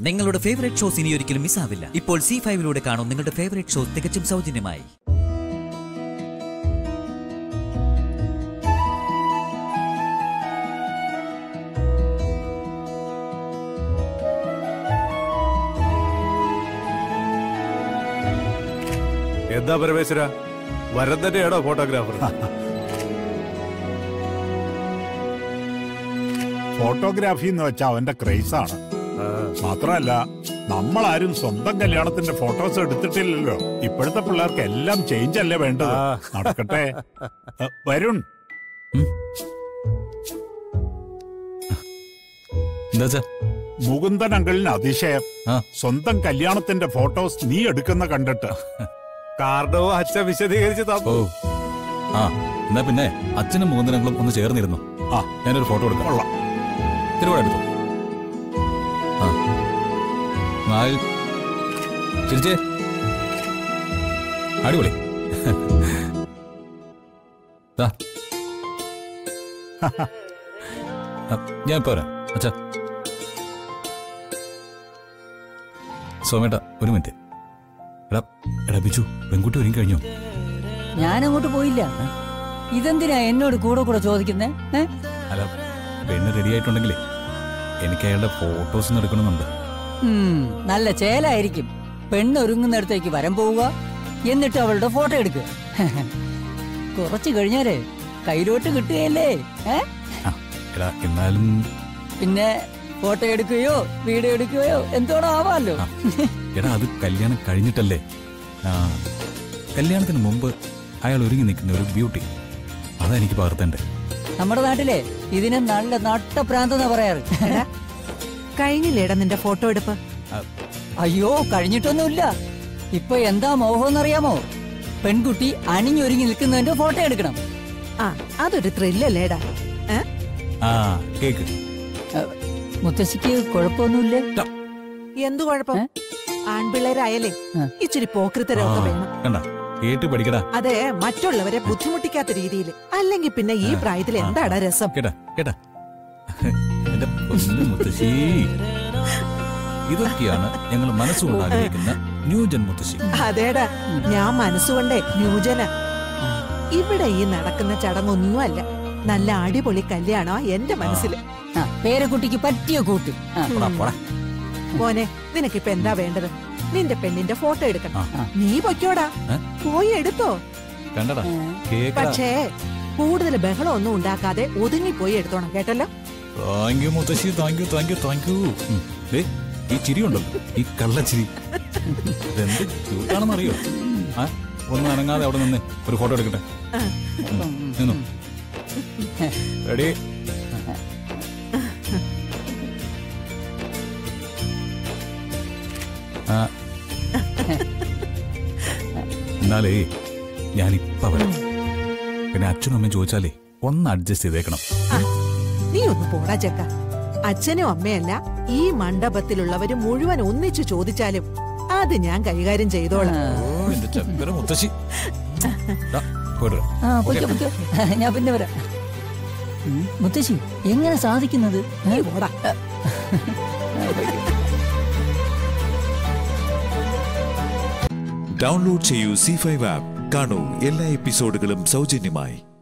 നിങ്ങളുടെ favourite shows ഇനി ഒരിക്കലും മിസ്സാവില്ല ഇപ്പോൾ സി ഫൈവിലൂടെ കാണും നിങ്ങളുടെ ഫേവറേറ്റ് ഷോസ് തികച്ചും സൗജന്യമായി എന്താ പരമേശ്വര വരം തന്നെയാണോ ഫോട്ടോഗ്രാഫർ ഫോട്ടോഗ്രാഫി എന്ന് വെച്ചാൽ അവന്റെ ക്രേസ് ആണ് മാത്രമല്ല നമ്മളാരും സ്വന്തം കല്യാണത്തിന്റെ ഫോട്ടോസ് എടുത്തിട്ടില്ലല്ലോ ഇപ്പോഴത്തെ പിള്ളേർക്ക് എല്ലാം ചേഞ്ച് അല്ലേ വേണ്ടത് ആ. നടക്കട്ടെ അ, വരുൺ എന്താ വെച്ചാ മുകുന്ദൻ അങ്കിളിന് അതിശയം ആ. സ്വന്തം കല്യാണത്തിന്റെ ഫോട്ടോസ് നീ എടുക്കുന്ന കണ്ടിട്ട് കാരണവും അച്ഛൻ വിശദീകരിച്ച് ഓ തന്നു ആ എന്നാ പിന്നെ അച്ഛനും മുകുന്ദനങ്ങളും ഒന്ന് ചേർന്നിരുന്നു ആ ഞാനൊരു ഫോട്ടോ എടുക്കാം കൊള്ളാം തിരുവോടെ എടുത്തു ആ നാല് ചിരിച്ചേ അടിപൊളി ദാ. ആ, ഞാൻ ഇപ്പൊ വരാം അച്ഛാ സോമേട്ട ഒരു മിനിറ്റ് എടാ എടാ ബിജു പെൺകുട്ടി ഒരുങ്ങി കഴിഞ്ഞോ ഞാനങ്ങോട്ട് പോയില്ല ഇതെന്തിനാ എന്നോട് കൂടെ കൂടെ ചോദിക്കുന്നേ ഏ? അല്ല പെണ്ണ് റെഡി ആയിട്ടുണ്ടെങ്കിലേ എനിക്ക് അയാളുടെ ഫോട്ടോസ് ഒന്ന് എടുക്കണമെന്നുണ്ട് ഉം, നല്ല ചേലായിരിക്കും പെണ്ണ് ഒരുങ്ങുന്നിടത്തേക്ക് വരം പോവുക എന്നിട്ട് അവളുടെ ഫോട്ടോ എടുക്കുക കുറച്ചു കഴിഞ്ഞാലേ കയ്യിലോട്ട് കിട്ടുകയല്ലേ ഏ ആ എടാ എന്നാലും പിന്നെ ഫോട്ടോ എടുക്കുകയോ വീഡിയോ എടുക്കുകയോ എന്തോടോ ആവാമല്ലോ ആ, എടാ അത് കല്യാണം കഴിഞ്ഞിട്ടല്ലേ ആ കല്യാണത്തിന് മുമ്പ് അയാൾ ഒരുങ്ങി നിൽക്കുന്ന ഒരു ബ്യൂട്ടി അതാ എനിക്ക് പകർത്തണ്ടേ നമ്മുടെ നാട്ടിലെ ഇതിന് നല്ല നട്ടപ്രാന്തെന്നാ പറയാറ് കഴിഞ്ഞില്ലേടാ നിന്റെ ഫോട്ടോ എടുപ്പ് അയ്യോ കഴിഞ്ഞിട്ടൊന്നുമില്ല ഇപ്പൊ എന്താ മോഹമെന്നറിയാമോ പെൺകുട്ടി അണിഞ്ഞൊരുങ്ങി നിൽക്കുന്നതിന്റെ ഫോട്ടോ എടുക്കണം ആ അതൊരു ത്രില്ലല്ലേടാ ഏ? ആ കേക്ക് ഏ, മുത്തശ്ശിക്ക് കുഴപ്പമൊന്നുമില്ലേ എന്തു കുഴപ്പം ഏ? ആൺപിള്ളേരായാലേ ആ. ഇച്ചിരി പോക്കൃത്തരമൊക്കെ ആ, വേണം കണ്ട കേട്ട് പഠിക്കടാ അതെ മറ്റുള്ളവരെ ബുദ്ധിമുട്ടിക്കാത്ത രീതിയിൽ അല്ലെങ്കിൽ പിന്നെ ഈ പ്രായത്തിൽ എന്താടാ രസം കേട്ടാ കേട്ടാ എന്റെ പൊന്നു മുത്തശ്ശി ഇതൊക്കെയാണ് ഞങ്ങൾ മനസ്സുകൊണ്ട് ആഗ്രഹിക്കുന്ന ന്യൂജൻ മുത്തശ്ശി അതേടാ ഞാൻ മനസ്സുകൊണ്ടേ ന്യൂജന ഇവിടെ ഈ നടക്കുന്ന ചടങ്ങൊന്നുമല്ല നല്ല അടിപൊളി കല്യാണോ എന്റെ മനസ്സിൽ ആ പേരക്കുട്ടിക്ക് പറ്റിയ കൂട്ട് ആ, പോടാ, പോടാ. മോനെ നിനക്കിപ്പൊ എന്താ വേണ്ടത് നിന്റെ പെണ്ണിന്റെ ഫോട്ടോ എടുക്കണം ആ. നീ പൊയ്ക്കോടാ ഏ? പോയി എടുത്തോ കണ്ടടാ ഏ. കേക്കടാ പക്ഷേ കൂടുതൽ ബഹളമൊന്നും ഉണ്ടാക്കാതെ ഒതുങ്ങിപ്പോയി എടുത്തോണം കേട്ടല്ലോ താങ്ക് യു മുത്തശ്ശി thank you thank you thank you ഉം. ദേ, ഈ ചിരി ഉണ്ടല്ലോ ഈ കള്ളച്ചിരി ഇതെന്ത് ക്യൂട്ടാണെന്ന് അറിയോ ആ ഒന്നും അനങ്ങാതെ അവിടെ നിന്ന് ഒരു ഫോട്ടോ എടുക്കട്ടെ ഉം. നിന്നു റെഡി ആ എന്നാലേ ഞാനിപ്പ വരാം പിന്നെ അച്ഛനും അമ്മയും ചോദിച്ചാലേ ഒന്ന് അഡ്ജസ്റ്റ് ചെയ്തേക്കണം ആ, നീ ഒന്ന് പോടാ ചെക്ക അച്ഛനും അമ്മയല്ല ഈ മണ്ഡപത്തിലുള്ളവര് മുഴുവൻ ഒന്നിച്ചു ചോദിച്ചാലും അത് ഞാൻ കൈകാര്യം ചെയ്തോളാം ഓ, എന്റെ ചക്കര മുത്തശ്ശി ദാ, പോയിട്ട് വരാം. ആ പൊയ്ക്കോ പൊയ്ക്കോ ഞാൻ പിന്നെ വരാം ഉം, മുത്തശ്ശി എങ്ങനെ സാധിക്കുന്നത് ഏ? നീ പോടാ ഡൗൺലോഡ് ചെയ്യൂ സി ഫൈവ് ആപ്പ് കാണൂ എല്ലാ എപ്പിസോഡുകളും സൗജന്യമായി